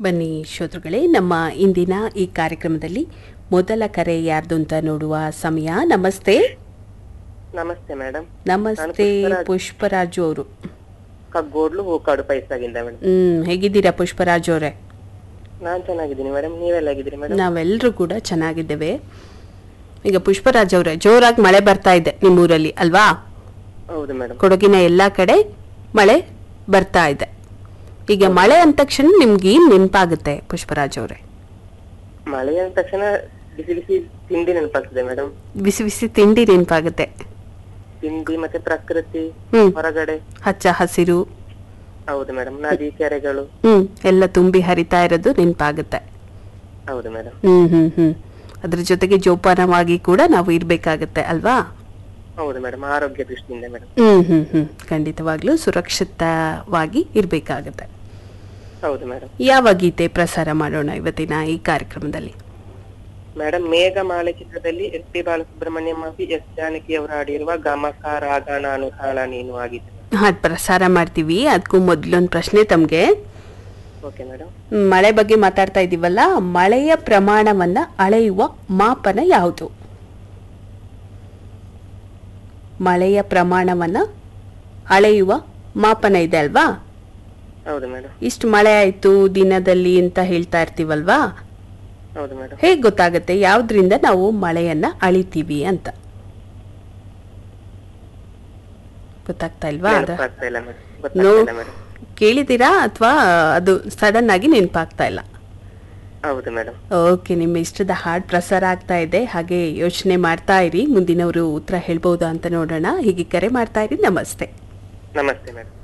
ಬನ್ನಿ ಶ್ರೋತೃಗಳೇ ನಮ್ಮ ಇಂದಿನ ಈ ಕಾರ್ಯಕ್ರಮದಲ್ಲಿ ಮೊದಲ ಕರೆ ಯಾರ್ದು ಅಂತ ನೋಡುವ ಸಮಯ ನಮಸ್ತೆ ನಮಸ್ತೆ ಮೇಡಮ್ ನಮಸ್ತೆ ಪುಷ್ಪರಾಜ್. ಪುಷ್ಪರಾಜು ಅವರು ಕಗ್ಗೋಡ್ಲು ಹೂಕಾಡು ಪೈಸಾಗಿಂದ ಮೇಡಮ್ ಹ್ಮ್ ಹೇಗಿದ್ದೀರಾ ಪುಷ್ಪರಾಜು ಅವರೇ ನಾನ್ ಚೆನ್ನಾಗಿದ್ದೀನಿ ಮೇಡಮ್ ನೀವೆಲ್ಲ ಆಗಿದ್ದೀರಿ ಮೇಡಮ್ ನಾವೆಲ್ಲರೂ ಕೂಡ ಚೆನ್ನಾಗಿದ್ದೇವೆ ಈಗ ಪುಷ್ಪರಾಜ್ ಅವರೇ ಜೋರಾಗಿ ಮಳೆ ಬರ್ತಾ ಇದೆ ನಿಮ್ಮೂರಲ್ಲಿ ಅಲ್ವಾ ಹೌದು ಮೇಡಮ್ ಕೊಡಗಿನ ಎಲ್ಲಾ ಕಡೆ ಮಳೆ ಬರ್ತಾ ಇದೆ ಈಗ ಮಳೆ ಅಂದ ತಕ್ಷಣ ನಿಮ್ಗೆ ಏನ್ ನೆನಪಾಗುತ್ತೆ ಪುಷ್ಪರಾಜ್ ಅವರೇ ಮಳೆ ಅಂದ ತಕ್ಷಣ ಬಿಸಿ ಬಿಸಿ ತಿಂಡಿ ನೆನಪಾಗ್ತದೆ ಮೇಡಮ್ ಬಿಸಿ ಬಿಸಿ ತಿಂಡಿ ನೆನಪಾಗುತ್ತೆ ತಿಂಡಿ ಮತ್ತೆ ಪ್ರಕೃತಿ ಹ್ಮ್ ಹೊರಗಡೆ ಹಚ್ಚ ಹಸಿರು ಹೌದು ಮೇಡಮ್ ನದಿ ಕೆರೆಗಳು ಹ್ಮ್ ಎಲ್ಲ ತುಂಬಿ ಹರಿತಾ ಇರೋದು ನೆನಪಾಗುತ್ತೆ ಹೌದು ಮೇಡಮ್ ಹ್ಮ್ ಹ್ಮ್ ಹ್ಮ್ ಅದ್ರ ಜೊತೆಗೆ ಜೋಪಾನವಾಗಿ ಕೂಡ ನಾವು ಇರ್ಬೇಕಾಗತ್ತೆ ಅಲ್ವಾ ಹೌದು ಮೇಡಮ್ ಆರೋಗ್ಯ ದೃಷ್ಟಿಯಿಂದ ಮೇಡಮ್ ಹ್ಮ್ ಹ್ಮ್ ಹ್ಮ್ ಖಂಡಿತವಾಗ್ಲೂ ಸುರಕ್ಷಿತವಾಗಿ ಇರ್ಬೇಕಾಗತ್ತೆ ಹೌದು ಮೇಡಮ್ ಯಾವ ಗೀತೆ ಪ್ರಸಾರ ಮಾಡೋಣ ಇವತ್ತಿನ ಈ ಕಾರ್ಯಕ್ರಮದಲ್ಲಿ ಮೇಡಮ್ ಮೇಘಮಾಲೆ ಚಿತ್ರದಲ್ಲಿ ಎಸ್ ಪಿ ಬಾಲಸುಬ್ರಹ್ಮಣ್ಯಂ ಹಾಗೂ ಎಸ್ ಜಾನಕಿ ಅವರು ಹಾಡಿರುವ ಗಮಕ ರಾಗ ನಾನು ತಾಳ ನೀನು ಆಗಿದೆ ಹಾಡ್ ಪ್ರಸಾರ ಮಾಡ್ತೀವಿ ಅದಕ್ಕೂ ಮೊದಲೊಂದು ಪ್ರಶ್ನೆ ತಮಗೆ ಓಕೆ ಮೇಡಮ್ ಮಳೆ ಬಗ್ಗೆ ಮಾತಾಡ್ತಾ ಇದೀವಲ್ಲ ಮಳೆಯ ಪ್ರಮಾಣವನ್ನ ಅಳೆಯುವ ಮಾಪನ ಯಾವುದು ಮಳೆಯ ಪ್ರಮಾಣವನ್ನ ಅಳೆಯುವ ಮಾಪನ ಇದೆ ಅಲ್ವಾ ಹೌದು ಮೇಡಮ್ ಇಷ್ಟು ಮಳೆ ಆಯ್ತು ದಿನದಲ್ಲಿ ಅಂತ ಹೇಳ್ತಾ ಇರ್ತೀವಲ್ವಾ ಹೌದು ಮೇಡಮ್ ಹೇಗ್ ಗೊತ್ತಾಗುತ್ತೆ ಯಾವ್ದ್ರಿಂದ ನಾವು ಮಳೆಯನ್ನ ಅಳಿತೀವಿ ಅಂತ ಗೊತ್ತಾಗ್ತಾ ಇಲ್ವಾ ಅದ ನೆನಪಾಗ್ತಾ ಇಲ್ಲ ಮೇಡಮ್ ನೋ ಗೊತ್ತಾಗ್ತಾ ಇಲ್ಲ ಮೇಡಮ್ ಕೇಳಿದ್ದೀರಾ ಅಥವಾ ಅದು ಸಡನ್ ಆಗಿ ನೆನಪಾಗ್ತಾ ಇಲ್ಲ ಹೌದು ಮೇಡಮ್ ಓಕೆ ನಿಮ್ಮ ಇಷ್ಟದ ಹಾಡ್ ಪ್ರಸಾರ ಆಗ್ತಾ ಇದೆ ಹಾಗೆ ಯೋಚನೆ ಮಾಡ್ತಾ ಇರಿ ಮುಂದಿನವರು ಉತ್ತರ ಹೇಳ್ಬೋದಾ ಅಂತ ನೋಡೋಣ ಹೀಗೆ ಕರೆ ಮಾಡ್ತಾ ಇರಿ ನಮಸ್ತೆ ನಮಸ್ತೆ ಮೇಡಮ್